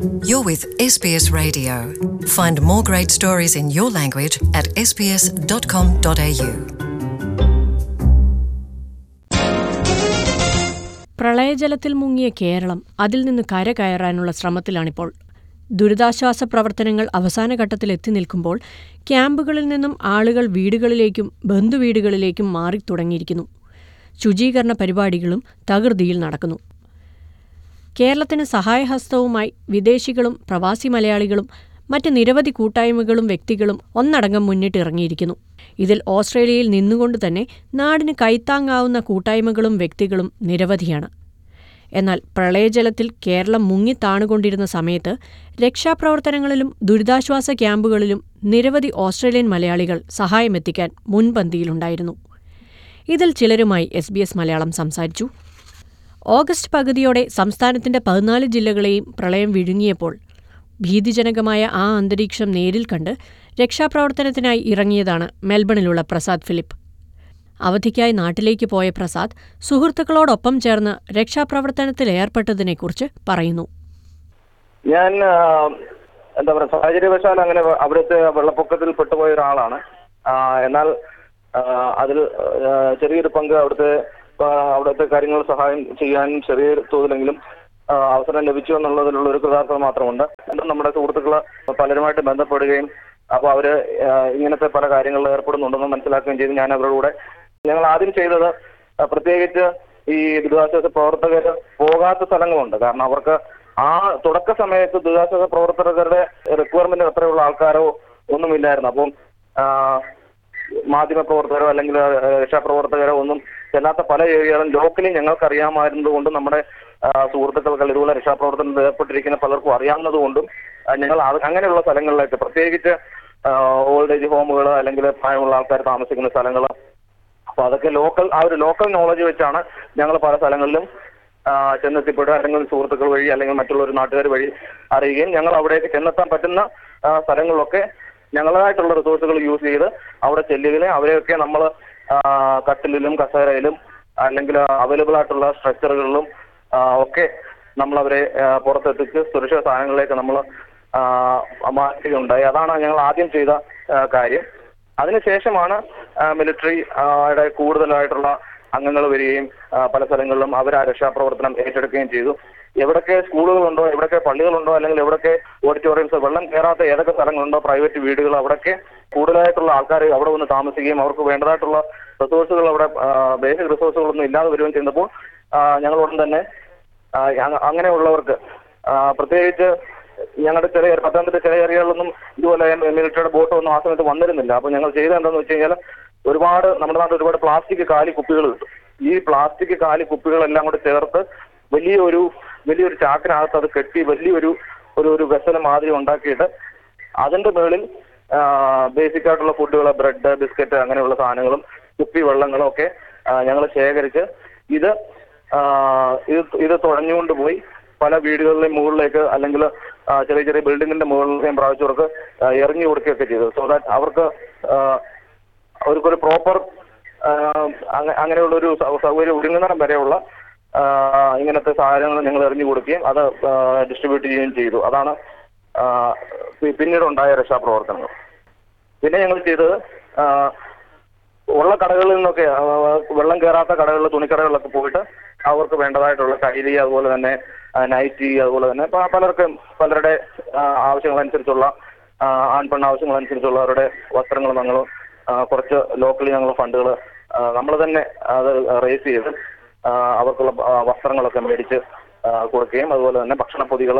You're with SBS Radio. Find more great stories in your language at sbs.com.au. പ്രളയജലത്തിൽ മുങ്ങിയ കേരളം അതിൽ നിന്ന് കര കയറാനുള്ള ശ്രമത്തിലാണിപ്പോൾ ദുരിതാശ്വാസ പ്രവർത്തനങ്ങൾ അവസാന ഘട്ടത്തിൽ എത്തി നിൽക്കുമ്പോൾ ക്യാമ്പുകളിൽ നിന്നും ആളുകൾ വീടുകളിലേക്കും ബന്ധുവീടുകളിലേക്കും മാറി തുടങ്ങിയിരിക്കുന്നു ശുചീകരണ പരിപാടികളും തകൃതിയിൽ നടക്കുന്നു കേരളത്തിന് സഹായഹസ്തവുമായി വിദേശികളും പ്രവാസി മലയാളികളും മറ്റ് നിരവധി കൂട്ടായ്മകളും വ്യക്തികളും ഒന്നടങ്കം മുന്നിട്ടിറങ്ങിയിരിക്കുന്നു ഇതിൽ ഓസ്ട്രേലിയയിൽ നിന്നുകൊണ്ട് തന്നെ നാടിന് കൈത്താങ്ങാവുന്ന കൂട്ടായ്മകളും വ്യക്തികളും നിരവധിയാണ് എന്നാൽ പ്രളയജലത്തിൽ കേരളം മുങ്ങിത്താണുകൊണ്ടിരുന്ന സമയത്ത് രക്ഷാപ്രവർത്തനങ്ങളിലും ദുരിതാശ്വാസ ക്യാമ്പുകളിലും നിരവധി ഓസ്ട്രേലിയൻ മലയാളികൾ സഹായമെത്തിക്കാൻ മുൻപന്തിയിലുണ്ടായിരുന്നു ഇതിൽ ചിലരുമായി എസ് ബി എസ് മലയാളം സംസാരിച്ചു ഓഗസ്റ്റ് പകുതിയോടെ സംസ്ഥാനത്തിന്റെ പതിനാല് ജില്ലകളെയും പ്രളയം വിഴുങ്ങിയപ്പോൾ ഭീതിജനകമായ ആ അന്തരീക്ഷം നേരിൽ കണ്ട് രക്ഷാപ്രവർത്തനത്തിനായി ഇറങ്ങിയതാണ് മെൽബണിലുള്ള പ്രസാദ് ഫിലിപ്പ് അവധിക്കായി നാട്ടിലേക്ക് പോയ പ്രസാദ് സുഹൃത്തുക്കളോടൊപ്പം ചേർന്ന് രക്ഷാപ്രവർത്തനത്തിൽ ഏർപ്പെട്ടതിനെക്കുറിച്ച് പറയുന്നു ഞാൻ ആ, എന്താ പറയുക സാഹചര്യവശാൽ അങ്ങനെ വ- അവിടുത്തെ വെള്ളപ്പൊക്കത്തിൽ പെട്ടുപോയ ഒരാളാണ് ആ, എന്നാൽ ആ, അതിൽ ആ, ചെറിയൊരു പങ്ക് അവിടുത്തെ ആ, അവിടുത്തെ കാര്യങ്ങൾ സഹായം ചെയ്യാനും ചെറിയ തോതിലെങ്കിലും ആ, അവസരം ലഭിച്ചു എന്നുള്ളതിലുള്ള ഒരു കൃതാർത്ഥത മാത്രമുണ്ട് എന്നാൽ നമ്മുടെ സുഹൃത്തുക്കൾ പലരുമായിട്ട് ബന്ധപ്പെടുകയും അപ്പോൾ അവര് ആ, ഇങ്ങനത്തെ പല കാര്യങ്ങളിൽ ഏർപ്പെടുന്നുണ്ടെന്ന് മനസ്സിലാക്കുകയും ചെയ്തു ഞാൻ അവരുടെ കൂടെ ഞങ്ങൾ ആദ്യം ചെയ്തത് ആ, പ്രത്യേകിച്ച് ഈ ദുരിതാശ്വാസ പ്രവർത്തകർ പോകാത്ത സ്ഥലങ്ങളുണ്ട് കാരണം അവർക്ക് ആ തുടക്ക സമയത്ത് ദുരിതാശ്വാസ പ്രവർത്തകരുടെ റിക്വയർമെന്റ് അത്രയുള്ള ആൾക്കാരോ ഒന്നുമില്ലായിരുന്നു അപ്പം ആ, മാധ്യമ പ്രവർത്തകരോ അല്ലെങ്കിൽ ആ, രക്ഷാപ്രവർത്തകരോ ഒന്നും ചെല്ലാത്ത പല ഏരിയകളും ലോക്കലി ഞങ്ങൾക്ക് അറിയാമായിരുന്നതുകൊണ്ട് നമ്മുടെ ആ, സുഹൃത്തുക്കൾക്ക് ഇതുപോലെ രക്ഷാപ്രവർത്തനത്തിൽ ഏർപ്പെട്ടിരിക്കുന്ന പലർക്കും അറിയാവുന്നതുകൊണ്ടും ആ, ഞങ്ങൾ അത് അങ്ങനെയുള്ള സ്ഥലങ്ങളിലേക്ക് പ്രത്യേകിച്ച് ഓൾഡ് ഏജ് ഹോമുകൾ അല്ലെങ്കിൽ പ്രായമുള്ള ആൾക്കാർ താമസിക്കുന്ന സ്ഥലങ്ങൾ അപ്പൊ അതൊക്കെ ലോക്കൽ ആ ഒരു ലോക്കൽ നോളജ് വെച്ചാണ് ഞങ്ങൾ പല സ്ഥലങ്ങളിലും ആ, ചെന്നെത്തിപ്പെടുക അല്ലെങ്കിൽ സുഹൃത്തുക്കൾ വഴി അല്ലെങ്കിൽ മറ്റുള്ള ഒരു നാട്ടുകാർ വഴി അറിയുകയും ഞങ്ങൾ അവിടേക്ക് ചെന്നെത്താൻ പറ്റുന്ന ആ, സ്ഥലങ്ങളിലൊക്കെ ഞങ്ങളായിട്ടുള്ള റിസോഴ്സുകൾ യൂസ് ചെയ്ത് അവിടെ ചെല്ലുകയും അവരെയൊക്കെ നമ്മൾ കട്ടിലിലും കസേരയിലും അല്ലെങ്കിൽ അവൈലബിൾ ആയിട്ടുള്ള സ്ട്രക്ചറുകളിലും ഒക്കെ നമ്മൾ അവരെ ആ, പുറത്തെത്തിച്ച് സുരക്ഷിത സ്ഥാനങ്ങളിലേക്ക് നമ്മൾ മാറ്റുകയുണ്ടായി അതാണ് ഞങ്ങൾ ആദ്യം ചെയ്ത ആ, കാര്യം അതിനുശേഷമാണ് മിലിറ്ററി യുടെ കൂടുതലായിട്ടുള്ള അംഗങ്ങൾ വരികയും ആ, പല സ്ഥലങ്ങളിലും അവർ ആ രക്ഷാപ്രവർത്തനം ഏറ്റെടുക്കുകയും ചെയ്തു എവിടൊക്കെ സ്കൂളുകളുണ്ടോ എവിടൊക്കെ പള്ളികളുണ്ടോ അല്ലെങ്കിൽ എവിടൊക്കെ ഓഡിറ്റോറിയംസ് വെള്ളം കയറാത്ത ഏതൊക്കെ സ്ഥലങ്ങളുണ്ടോ പ്രൈവറ്റ് വീടുകൾ അവിടൊക്കെ കൂടുതലായിട്ടുള്ള ആൾക്കാർ അവിടെ വന്ന് താമസിക്കുകയും അവർക്ക് വേണ്ടതായിട്ടുള്ള റിസോഴ്സുകൾ അവിടെ ബേസിക് റിസോഴ്സുകളൊന്നും ഇല്ലാതെ വരികയും ചെയ്യുന്നപ്പോൾ ആ, ഞങ്ങൾ ഉടൻ തന്നെ ആ, അങ്ങ- അങ്ങനെയുള്ളവർക്ക് ആ, പ്രത്യേകിച്ച് ഞങ്ങളുടെ ചില പത്തനംതിട്ട ചില ഏരിയകളിലൊന്നും ഇതുപോലെ മിലിറ്ററിയുടെ ബോട്ടോ ഒന്നും ആ സമയത്ത് വന്നിരുന്നില്ല അപ്പൊ ഞങ്ങൾ ചെയ്തത് എന്താന്ന് വെച്ച് കഴിഞ്ഞാൽ ഒരുപാട് നമ്മുടെ നാട്ടിൽ ഒരുപാട് പ്ലാസ്റ്റിക് കാലി കുപ്പികൾ കിട്ടും ഈ പ്ലാസ്റ്റിക് കാലി കുപ്പികളെല്ലാം കൂടെ ചേർത്ത് വലിയൊരു വലിയൊരു ചാക്കിനകത്ത് അത് കെട്ടി വലിയൊരു ഒരു ഒരു വെസല മാതിരി ഉണ്ടാക്കിയിട്ട് അതിന്റെ മുകളിൽ ബേസിക് ആയിട്ടുള്ള ഫുഡുകൾ ബ്രെഡ് ബിസ്ക്കറ്റ് അങ്ങനെയുള്ള സാധനങ്ങളും കുപ്പി വെള്ളങ്ങളും ഒക്കെ ഞങ്ങൾ ശേഖരിച്ച് ഇത് ആ, ഇത് ഇത് തുഴഞ്ഞുകൊണ്ട് പോയി പല വീടുകളിലെയും മുകളിലേക്ക് അല്ലെങ്കിൽ ആ, ചെറിയ ചെറിയ ബിൽഡിങ്ങിന്റെ മുകളിലേക്കും പ്രാവശ്യവർക്ക് ഇറങ്ങി കൊടുക്കുകയൊക്കെ ചെയ്തു സോ ദാറ്റ് അവർക്ക് ആ, അവർക്കൊരു പ്രോപ്പർ അങ്ങനെയുള്ള ഒരു സൗകര്യം ഒരുങ്ങുന്നിടം വരെയുള്ള ആ, ഇങ്ങനത്തെ സാധനങ്ങൾ ഞങ്ങൾ എറിഞ്ഞു കൊടുക്കുകയും അത് ഡിസ്ട്രിബ്യൂട്ട് ചെയ്യുകയും ചെയ്തു അതാണ് ആ, പി- പിന്നീടുണ്ടായ രക്ഷാപ്രവർത്തനങ്ങൾ പിന്നെ ഞങ്ങൾ ചെയ്തത് ആ, ഉള്ള കടകളിൽ നിന്നൊക്കെ ആ, വെള്ളം കയറാത്ത കടകളിൽ തുണിക്കടകളിലൊക്കെ പോയിട്ട് അവർക്ക് വേണ്ടതായിട്ടുള്ള കൈലി അതുപോലെ തന്നെ ആ, നൈറ്റി അതുപോലെ തന്നെ പ- പലർക്കും പലരുടെ ആ, ആവശ്യങ്ങളനുസരിച്ചുള്ള ആ, ആൺപെണ്ണ് ആവശ്യങ്ങളനുസരിച്ചുള്ള അവരുടെ വസ്ത്രങ്ങൾ ഞങ്ങൾ കുറച്ച് ലോക്കലി ഞങ്ങൾ ഫണ്ടുകൾ നമ്മൾ തന്നെ അത് റേസ് ചെയ്ത് ആ, അവർക്കുള്ള ആ, വസ്ത്രങ്ങളൊക്കെ മേടിച്ച് ആ, കൊടുക്കുകയും അതുപോലെ തന്നെ ഭക്ഷണപ്പൊതികൾ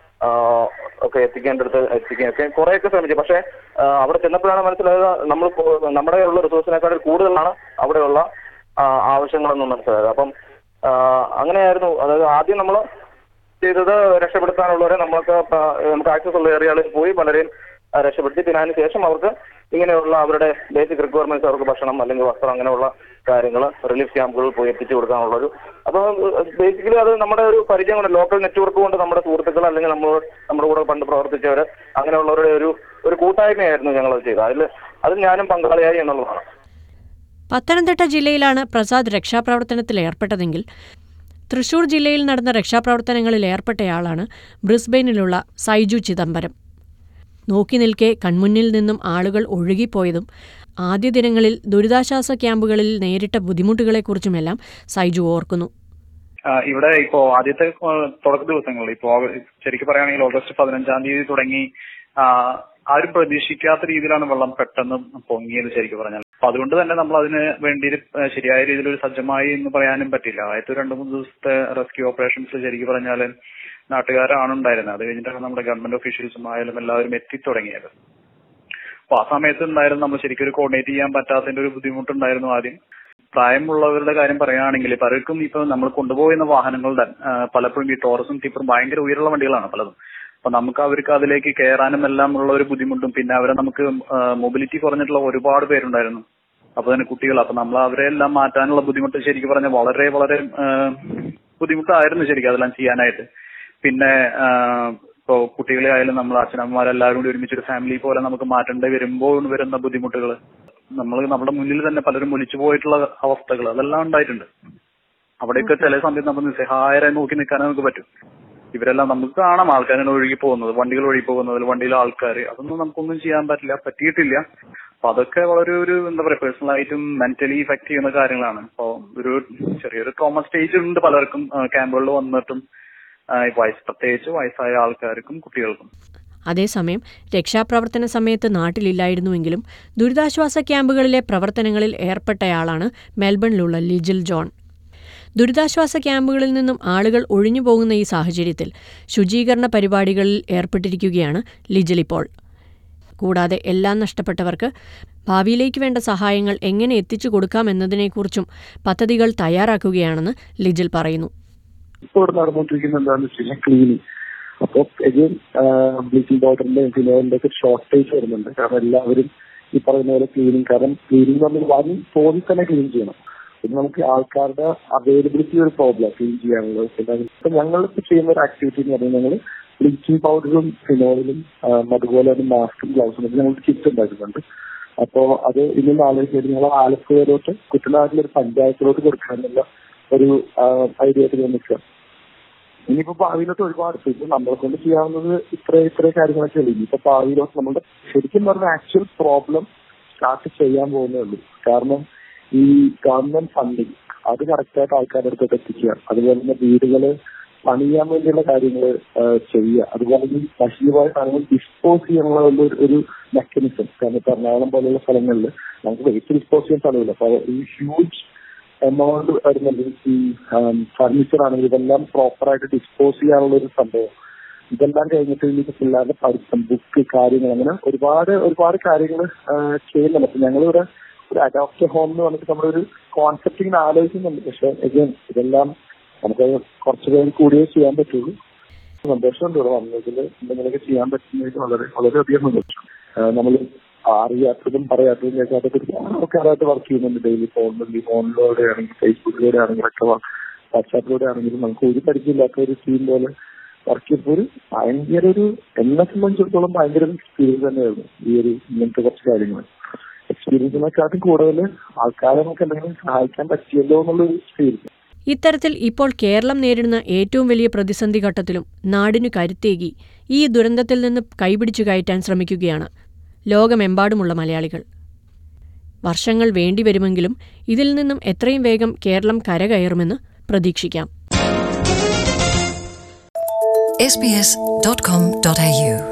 ഒക്കെ എത്തിക്കേണ്ടടുത്ത് എത്തിക്കുകയും ഒക്കെ കുറേയൊക്കെ ശ്രമിച്ചു പക്ഷേ ആ, അവിടെ ചെന്നപ്പോഴാണ് മനസ്സിലായത് നമ്മൾ പോ- നമ്മുടെ ഉള്ള റിസോഴ്സിനേക്കാൾ കൂടുതലാണ് അവിടെയുള്ള ആ, ആവശ്യങ്ങളെന്ന് മനസ്സിലായത് അപ്പം ആ, അങ്ങനെയായിരുന്നു അതായത് ആദ്യം നമ്മൾ ചെയ്തത് രക്ഷപ്പെടുത്താനുള്ളവരെ നമുക്ക് പ- നമുക്ക് ആക്സസ് ഉള്ള ഏരിയകളിൽ പോയി പലരെയും ആ, രക്ഷപ്പെടുത്തി പിന്നെ അതിന് ശേഷം അവർക്ക് ഇങ്ങനെയുള്ള അവരുടെ ബേസിക് റിക്വയർമെന്റ്സ് അവർക്ക് ഭക്ഷണം അല്ലെങ്കിൽ വസ്ത്രം അങ്ങനെയുള്ള കാര്യങ്ങൾ റിലീഫ് ക്യാമ്പുകളിൽ പോയി എത്തിച്ചു കൊടുക്കാനുള്ളൊരു അപ്പോൾ ബേസിക്കലി അത് നമ്മുടെ ഒരു പരിചയം കൊണ്ട് ലോക്കൽ നെറ്റ്വർക്ക് കൊണ്ട് നമ്മുടെ സുഹൃത്തുക്കൾ അല്ലെങ്കിൽ നമ്മൾ നമ്മുടെ കൂടെ പണ്ട് പ്രവർത്തിച്ചവർ അങ്ങനെയുള്ളവരുടെ ഒരു ഒരു കൂട്ടായ്മയായിരുന്നു ഞങ്ങൾ ചെയ്തത് അതിൽ അതിൽ ഞാനും പങ്കാളിയായി എന്നുള്ളതാണ് പത്തനംതിട്ട ജില്ലയിലാണ് പ്രസാദ് രക്ഷാപ്രവർത്തനത്തിൽ ഏർപ്പെട്ടതെങ്കിൽ തൃശൂർ ജില്ലയിൽ നടന്ന രക്ഷാപ്രവർത്തനങ്ങളിൽ ഏർപ്പെട്ടയാളാണ് ബ്രിസ്ബെയിനിലുള്ള സൈജു ചിദംബരം നോക്കി നിൽക്കെ കൺമുന്നിൽ നിന്നും ആളുകൾ ഒഴുകിപ്പോയതും ആദ്യ ദിനങ്ങളിൽ ദുരിതാശ്വാസ ക്യാമ്പുകളിൽ നേരിട്ട ബുദ്ധിമുട്ടുകളെക്കുറിച്ചുമെല്ലാം സൈജു ഓർക്കുന്നു ആ, ഇവിടെ ഇപ്പോ ആദ്യത്തെ ആ, തുടക്ക ദിവസങ്ങളിൽ ഇപ്പോ ശരിക്കും പറയുകയാണെങ്കിൽ ഓഗസ്റ്റ് പതിനഞ്ചാം തീയതി തുടങ്ങി ആ, ആരും പ്രതീക്ഷിക്കാത്ത രീതിയിലാണ് വെള്ളം പെട്ടെന്ന് പൊങ്ങിയത് ശരിക്കും പറഞ്ഞാൽ അപ്പൊ അതുകൊണ്ട് തന്നെ നമ്മൾ അതിന് വേണ്ടി ഒരു, ആ, ശരിയായ രീതിയിൽ ഒരു സജ്ജമായി എന്ന് പറയാനും പറ്റില്ല ആദ്യത്തെ രണ്ടു മൂന്ന് ദിവസത്തെ റെസ്ക്യൂ ഓപ്പറേഷൻസ് ശരിക്കും പറഞ്ഞാൽ നാട്ടുകാരാണ് ഉണ്ടായിരുന്നത് അത് കഴിഞ്ഞിട്ടാണ് നമ്മുടെ ഗവൺമെന്റ് ഒഫീഷ്യൽസും ആയാലും എല്ലാവരും എത്തിത്തുടങ്ങിയത് അപ്പൊ ആ സമയത്ത് ഉണ്ടായിരുന്നു നമ്മൾ ശരിക്കും ഒരു കോർഡിനേറ്റ് ചെയ്യാൻ പറ്റാത്തതിന്റെ ഒരു ബുദ്ധിമുട്ടുണ്ടായിരുന്നു ആദ്യം പ്രായമുള്ളവരുടെ കാര്യം പറയുകയാണെങ്കിൽ പലർക്കും ഇപ്പൊ നമ്മൾ കൊണ്ടുപോകുന്ന വാഹനങ്ങളുടെ ആ, പലപ്പോഴും ഈ ടോറസും ടിപ്പറും ഭയങ്കര ഉയരമുള്ള വണ്ടികളാണ് പലതും അപ്പൊ നമുക്ക് അവർക്ക് അതിലേക്ക് കയറാനും എല്ലാം ഉള്ള ഒരു ബുദ്ധിമുട്ടും പിന്നെ അവരെ നമുക്ക് മൊബിലിറ്റി കുറഞ്ഞിട്ടുള്ള ഒരുപാട് പേരുണ്ടായിരുന്നു അപ്പൊ തന്നെ കുട്ടികൾ അപ്പൊ നമ്മൾ അവരെ എല്ലാം മാറ്റാനുള്ള ബുദ്ധിമുട്ട് ശരിക്കും പറഞ്ഞാൽ വളരെ വളരെ ആ, ബുദ്ധിമുട്ടായിരുന്നു ശരിക്കും അതെല്ലാം ചെയ്യാനായിട്ട് പിന്നെ ആ, ഇപ്പോ കുട്ടികളെ ആയാലും നമ്മൾ അച്ഛനമ്മമാരെല്ലാവരും കൂടി ഒരുമിച്ചൊരു ഫാമിലി പോലെ നമുക്ക് മാറ്റേണ്ടി വരുമ്പോൾ വരുന്ന ബുദ്ധിമുട്ടുകൾ നമ്മൾ നമ്മുടെ മുന്നിൽ തന്നെ പലരും ഒലിച്ചു പോയിട്ടുള്ള അവസ്ഥകൾ അതെല്ലാം ഉണ്ടായിട്ടുണ്ട് അവിടെയൊക്കെ ചില സമയത്ത് നമ്മൾ നിസ്സഹായരായി നോക്കി നിൽക്കാൻ നമുക്ക് പറ്റും ഇവരെല്ലാം നമുക്ക് കാണാം ആൾക്കാരാണ് ഒഴുകി പോകുന്നത് വണ്ടികൾ ഒഴുകി പോകുന്നത് വണ്ടിയിലെ ആൾക്കാർ അതൊന്നും നമുക്കൊന്നും ചെയ്യാൻ പറ്റില്ല പറ്റിയിട്ടില്ല അപ്പൊ അതൊക്കെ വളരെ ഒരു എന്താ പറയാ പേഴ്സണൽ ആയിട്ടും മെന്റലി ഇഫക്ട് ചെയ്യുന്ന കാര്യങ്ങളാണ് അപ്പൊ ഒരു ചെറിയൊരു ട്രോമ സ്റ്റേജ് ഉണ്ട് പലർക്കും ക്യാമ്പുകളിൽ വന്നിട്ടും ആ, ഈ വയസ്സ് പ്രത്യേകിച്ച് വയസ്സായ ആൾക്കാർക്കും കുട്ടികൾക്കും അതേസമയം രക്ഷാപ്രവർത്തന സമയത്ത് നാട്ടിലില്ലായിരുന്നുവെങ്കിലും ദുരിതാശ്വാസ ക്യാമ്പുകളിലെ പ്രവർത്തനങ്ങളിൽ ഏർപ്പെട്ടയാളാണ് മെൽബണിലുള്ള ലിജിൽ ജോൺ ദുരിതാശ്വാസ ക്യാമ്പുകളിൽ നിന്നും ആളുകൾ ഒഴിഞ്ഞു പോകുന്ന ഈ സാഹചര്യത്തിൽ ശുചീകരണ പരിപാടികളിൽ ഏർപ്പെട്ടിരിക്കുകയാണ് ലിജിൽ ഇപ്പോൾ കൂടാതെ എല്ലാം നഷ്ടപ്പെട്ടവർക്ക് ഭാവിയിലേക്ക് വേണ്ട സഹായങ്ങൾ എങ്ങനെ എത്തിച്ചു കൊടുക്കാമെന്നതിനെക്കുറിച്ചും പദ്ധതികൾ തയ്യാറാക്കുകയാണെന്ന് ലിജിൽ പറയുന്നു ഇപ്പോൾ ഇവിടെ നടന്നുകൊണ്ടിരിക്കുന്നത് എന്താണെന്ന് വെച്ച് കഴിഞ്ഞാൽ ക്ലീനിങ് അപ്പൊ എഗെയിൻ ബ്ലീച്ചിങ് പൗഡറിന്റെയും ഫിനോളിന്റെ ഒക്കെ ഷോർട്ടേജ് വരുന്നുണ്ട് കാരണം എല്ലാവരും ഈ പറയുന്ന പോലെ ക്ലീനിങ് കാരണം ക്ലീനിങ് നമ്മൾ വൺ ഫോണിൽ തന്നെ ക്ലീൻ ചെയ്യണം പിന്നെ നമുക്ക് ആൾക്കാരുടെ അവൈലബിലിറ്റി ഒരു പ്രോബ്ലം ക്ലീൻ ചെയ്യാനുള്ളത് പിന്നെ ഇപ്പൊ ഞങ്ങൾ ഇപ്പൊ ചെയ്യുന്ന ഒരു ആക്ടിവിറ്റി എന്ന് പറയുന്നത് ഞങ്ങൾ ബ്ലീച്ചിങ് പൗഡറും ഫിനോയിലും അതുപോലെ തന്നെ മാസ്കും ഗ്ലൗസും ഒക്കെ ഞങ്ങൾ കിറ്റ് ഉണ്ടാക്കുന്നുണ്ട് അപ്പോ അത് ഇനി നാളെ ശരി ഞങ്ങൾ ആലപ്പുഴയിലോട്ട് കുട്ടനാട്ടിലെ ഒരു പഞ്ചായത്തിലോട്ട് കൊടുക്കാനുള്ള ഒരു ഐഡിയ ആയിട്ട് ഞാൻ നിൽക്കുക ഇനിയിപ്പോ ഭാവിയിലോട്ട് ഒരുപാട് ഇപ്പൊ നമ്മളെ കൊണ്ട് ചെയ്യാവുന്നത് ഇത്ര ഇത്ര കാര്യങ്ങളൊക്കെ ഉള്ളൂ ഇനിയിപ്പോ ഭാവിയിലോട്ട് നമ്മുടെ ശരിക്കും പറഞ്ഞ ആക്ച്വൽ പ്രോബ്ലം സ്റ്റാർട്ട് ചെയ്യാൻ പോകുന്നേ ഉള്ളൂ കാരണം ഈ ഗവൺമെന്റ് ഫണ്ടിങ് അത് കറക്റ്റായിട്ട് ആൾക്കാരുടെ അടുത്തോട്ട് എത്തിക്കുക അതുപോലെ തന്നെ വീടുകള് പണിയാൻ വേണ്ടിയുള്ള കാര്യങ്ങൾ ചെയ്യുക അതുപോലെ ഈ നശീലമായ സാധനങ്ങൾ ഡിസ്പോസ് ചെയ്യാനുള്ള ഒരു- ഒരു മെക്കാനിസം കാരണം ഇപ്പൊ എറണാകുളം പോലെയുള്ള സ്ഥലങ്ങളിൽ നമുക്ക് വേസ്റ്റ് ഡിസ്പോസ് ചെയ്യാൻ സ്ഥലമില്ല അപ്പൊ ഈ ഹ്യൂജ് എമൗണ്ട് വരുന്നുണ്ട് ഈ ഫർണിച്ചർ ആണെങ്കിൽ ഇതെല്ലാം പ്രോപ്പർ ആയിട്ട് ഡിസ്പോസ് ചെയ്യാനുള്ള ഒരു സംഭവം ഇതെല്ലാം കഴിഞ്ഞിട്ട് ഇനി പിള്ളേരുടെ പഠിത്തം ബുക്ക് കാര്യങ്ങൾ അങ്ങനെ ഒരുപാട് ഒരുപാട് കാര്യങ്ങൾ ചെയ്യുന്നുണ്ട് അപ്പൊ ഞങ്ങളിവിടെ ഒരു അഡോപ്റ്റ് ഹോം എന്ന് പറഞ്ഞിട്ട് നമ്മളൊരു കോൺസെപ്റ്റ് ഇങ്ങനെ ആലോചിക്കുന്നുണ്ട് പക്ഷെ again ഇതെല്ലാം നമുക്ക് കുറച്ച് പേര് കൂടിയേ ചെയ്യാൻ പറ്റുള്ളൂ സന്തോഷമുണ്ട് ഇവിടെ വന്നതിൽ എന്തെങ്കിലുമൊക്കെ ചെയ്യാൻ പറ്റുന്നതിൽ വളരെ വളരെയധികം സന്തോഷം നമ്മൾ അറിയാത്തതും പറയാത്തതും കേൾക്കാത്തതും ഒരുപാട് ആൾക്കാരായിട്ട് വർക്ക് ചെയ്യുന്നുണ്ട് ഡെയിലി ഫോണിൽ ഫോണിലൂടെ ആണെങ്കിൽ ഫേസ്ബുക്കിലൂടെ ആണെങ്കിലൊക്കെ വാട്സാപ്പിലൂടെ ആണെങ്കിലും നമുക്ക് ഒരു പരിചയമില്ലാത്ത ഒരു ടീം പോലെ വർക്ക് ചെയ്തപ്പോൾ ഒരു ഭയങ്കര ഒരു എന്നെ സംബന്ധിച്ചിടത്തോളം ഭയങ്കര ഒരു എക്സ്പീരിയൻസ് തന്നെയായിരുന്നു ഈ ഒരു ഇങ്ങനത്തെ കുറച്ച് കാര്യങ്ങൾ എക്സ്പീരിയൻസിനെക്കാട്ടും കൂടുതൽ ആൾക്കാരെ നമുക്ക് എന്തെങ്കിലും സഹായിക്കാൻ പറ്റിയല്ലോ എന്നുള്ളൊരു എക്സ്പീരിയൻസ് ഇത്തരത്തിൽ ഇപ്പോൾ കേരളം നേരിടുന്ന ഏറ്റവും വലിയ പ്രതിസന്ധി ഘട്ടത്തിലും നാടിനു കരുത്തേകി ഈ ദുരന്തത്തിൽ നിന്ന് കൈപിടിച്ചു കയറ്റാൻ ശ്രമിക്കുകയാണ് ലോകമെമ്പാടുമുള്ള മലയാളികൾ വർഷങ്ങൾ വേണ്ടിവരുമെങ്കിലും ഇതിൽ നിന്നും എത്രയും വേഗം കേരളം കരകയറുമെന്ന് പ്രതീക്ഷിക്കാം sbs.com.au